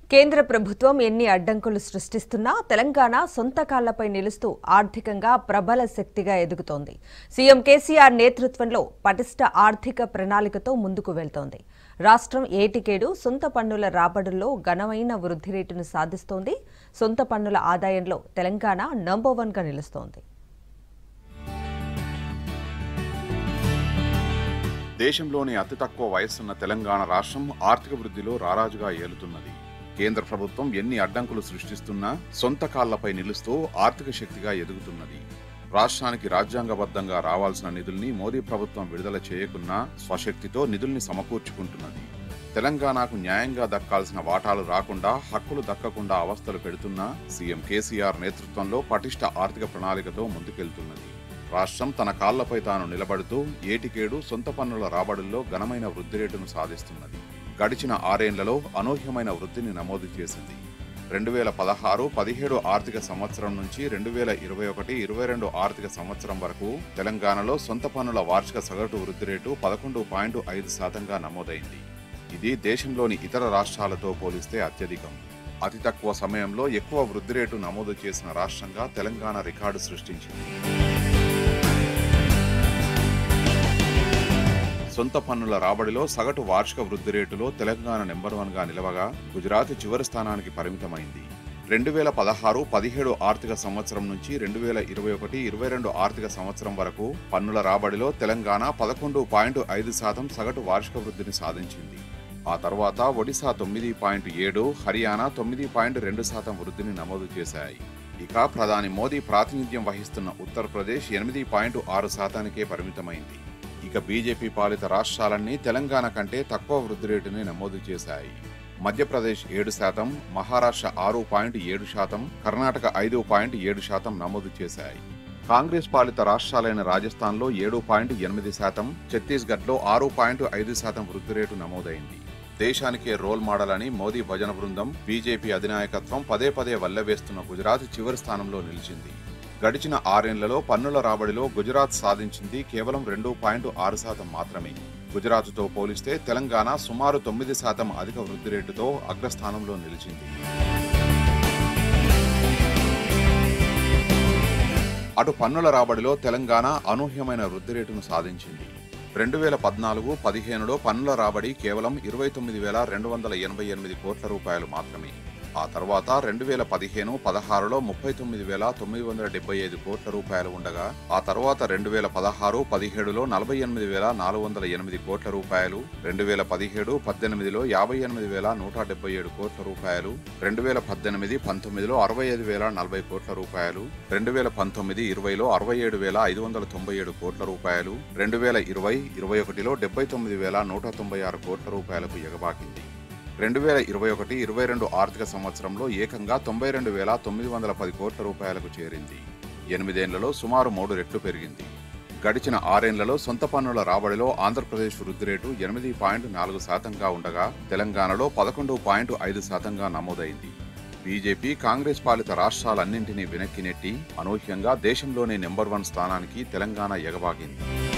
కేంద్ర ప్రభుత్వం ఎన్ని అడ్డంకులు సృష్టిస్తున్నా తెలంగాణ సొంత కాళ్లపై నిలుస్తూ ఆర్థికంగా ప్రబల శక్తిగా ఎదుగుతోంది సీఎం కేసీఆర్ నేతృత్వంలో పటిష్ట ఆర్థిక ప్రణాళికతో ముందుకు వెళ్తోంది రాష్ట్రం ఏటికేడు సొంత పన్నుల రాబడుల్లో ఘనమైన వృద్ధి రేటును సాధిస్తోంది సొంత పన్నుల ఆదాయంలో తెలంగాణ నంబర్ వన్గా నిలుస్తోంది దేశంలోని అతి తక్కువ వయస్సున్న తెలంగాణ రాష్ట్రం ఆర్థిక వృద్ధిలో రారాజుగా ఏలుతున్నది కేంద్ర ప్రభుత్వం ఎన్ని అడ్డంకులు సృష్టిస్తున్నా సొంత కాళ్లపై నిలుస్తూ ఆర్థిక శక్తిగా ఎదుగుతున్నది రాష్ట్రానికి రాజ్యాంగబద్ధంగా రావాల్సిన నిధుల్ని మోదీ ప్రభుత్వం విడుదల చేయకున్నా స్వశక్తితో నిధుల్ని సమకూర్చుకుంటున్నది తెలంగాణకు న్యాయంగా దక్కాల్సిన వాటాలు రాకుండా హక్కులు దక్కకుండా అవస్థలు పెడుతున్నా సీఎం కేసీఆర్ నేతృత్వంలో పటిష్ట ఆర్థిక ప్రణాళికతో ముందుకెళ్తున్నది రాష్ట్రం తన కాళ్లపై తాను నిలబడుతూ ఏటికేడు సొంత పన్నుల రాబడుల్లో ఘనమైన వృద్ధి రేటును సాధిస్తున్నది గడిచిన ఆరేండ్లలో అనూహ్యమైన వృద్ధిని నమోదు చేసింది రెండు వేల పదహారు పదిహేడు ఆర్థిక సంవత్సరం నుంచి రెండు వేల ఇరవై ఒకటి ఇరవై రెండు ఆర్థిక సంవత్సరం వరకు తెలంగాణలో సొంత పన్నుల వార్షిక సగటు వృద్ధి రేటు పదకొండు పాయింట్ ఐదు శాతంగా నమోదైంది ఇది దేశంలోని ఇతర రాష్ట్రాలతో పోలిస్తే అత్యధికం అతి తక్కువ సమయంలో ఎక్కువ వృద్ధి రేటు నమోదు చేసిన రాష్ట్రంగా తెలంగాణ రికార్డు సృష్టించింది సొంత పన్నుల రాబడిలో సగటు వార్షిక వృద్ధి రేటులో తెలంగాణ నెంబర్ వన్ గా నిలవగా గుజరాత్ చివరి స్థానానికి పరిమితమైంది రెండు వేల పదహారు పదిహేడు ఆర్థిక సంవత్సరం నుంచి రెండు వేల ఇరవై ఒకటి ఇరవై రెండు ఆర్థిక సంవత్సరం వరకు పన్నుల రాబడిలో తెలంగాణ పదకొండు పాయింట్ ఐదు శాతం సగటు వార్షిక వృద్ధిని సాధించింది ఆ తర్వాత ఒడిశా తొమ్మిది పాయింట్ ఏడు హర్యానా తొమ్మిది పాయింట్ రెండు శాతం వృద్ధిని నమోదు చేశాయి ఇక ప్రధాని మోదీ ప్రాతినిధ్యం వహిస్తున్న ఉత్తరప్రదేశ్ ఎనిమిది పాయింట్ ఆరు శాతానికే పరిమితమైంది ఇక బీజేపీ పాలిత రాష్ట్రాలన్నీ తెలంగాణ కంటే తక్కువ వృద్ధి రేటుని నమోదు చేశాయి మధ్యప్రదేశ్ ఏడు శాతం మహారాష్ట్ర ఆరు పాయింట్ ఏడు శాతం కర్ణాటక ఐదు పాయింట్ ఏడు శాతం నమోదు చేశాయి కాంగ్రెస్ పాలిత రాష్ట్రాలైన రాజస్థాన్లో ఏడు పాయింట్ ఎనిమిది శాతం ఛత్తీస్గఢ్లో ఆరు పాయింట్ ఐదు శాతం వృద్ధి రేటు నమోదైంది దేశానికే రోల్ మోడల్ అని మోదీ భజన బృందం బీజేపీ అధినాయకత్వం పదే పదే వల్లవేస్తున్న గుజరాత్ చివరి స్థానంలో నిలిచింది గడిచిన ఆరేళ్లలో పన్నుల రాబడిలో గుజరాత్ సాధించింది కేవలం రెండు పాయింట్ ఆరు శాతం మాత్రమే గుజరాత్తో పోలిస్తే తెలంగాణ సుమారు తొమ్మిది శాతం అధిక వృద్ధి రేటుతో అగ్రస్థానంలో నిలిచింది అటు పన్నుల రాబడిలో తెలంగాణ అనూహ్యమైన వృద్ధి రేటును సాధించింది రెండు వేల పద్నాలుగు పదిహేనులో పన్నుల రాబడి కేవలం ఇరవై తొమ్మిది వేల రెండు వందల ఎనభై ఎనిమిది కోట్ల రూపాయలు మాత్రమే ఆ తర్వాత రెండు వేల పదిహేను పదహారులో ముప్పై తొమ్మిది వేల తొమ్మిది వందల డెబ్బై ఐదు కోట్ల రూపాయలు ఉండగా ఆ తర్వాత రెండు వేల పదహారు పదిహేడులో నలభై ఎనిమిది వేల నాలుగు వందల ఎనిమిది కోట్ల రూపాయలు రెండు వేల పదిహేడు పద్దెనిమిదిలో యాభై ఎనిమిది వేల నూట డెబ్బై ఏడు కోట్ల రూపాయలు రెండు వేల పద్దెనిమిది పంతొమ్మిదిలో అరవై ఐదు వేల నలభై కోట్ల రూపాయలు రెండు వేల పంతొమ్మిది ఇరవైలో అరవై ఏడు వేల ఐదు వందల తొంభై ఏడు కోట్ల రూపాయలు రెండు వేల ఇరవై ఇరవై ఒకటిలో డెబ్బై తొమ్మిది వేల నూట తొంభై ఆరు కోట్ల రూపాయలకు ఎగబాకింది రెండు వేల ఇరవై ఒకటి ఇరవై రెండు ఆర్థిక సంవత్సరంలో ఏకంగా తొంభై రెండు వేల తొమ్మిది వందల పది కోట్ల రూపాయలకు చేరింది ఎనిమిదేళ్లలో సుమారు మూడు రెట్లు పెరిగింది గడిచిన ఆరేళ్లలో సొంత పన్నుల రాబడిలో ఆంధ్రప్రదేశ్ వృద్ధి రేటు ఎనిమిది పాయింట్ నాలుగు శాతంగా ఉండగా తెలంగాణలో పదకొండు పాయింట్ ఐదు శాతంగా నమోదైంది బీజేపీ కాంగ్రెస్ పాలిత రాష్ట్రాలన్నింటినీ వెనక్కి నెట్టి అనూహ్యంగా దేశంలోనే నెంబర్ వన్ స్థానానికి తెలంగాణ ఎగబాకింది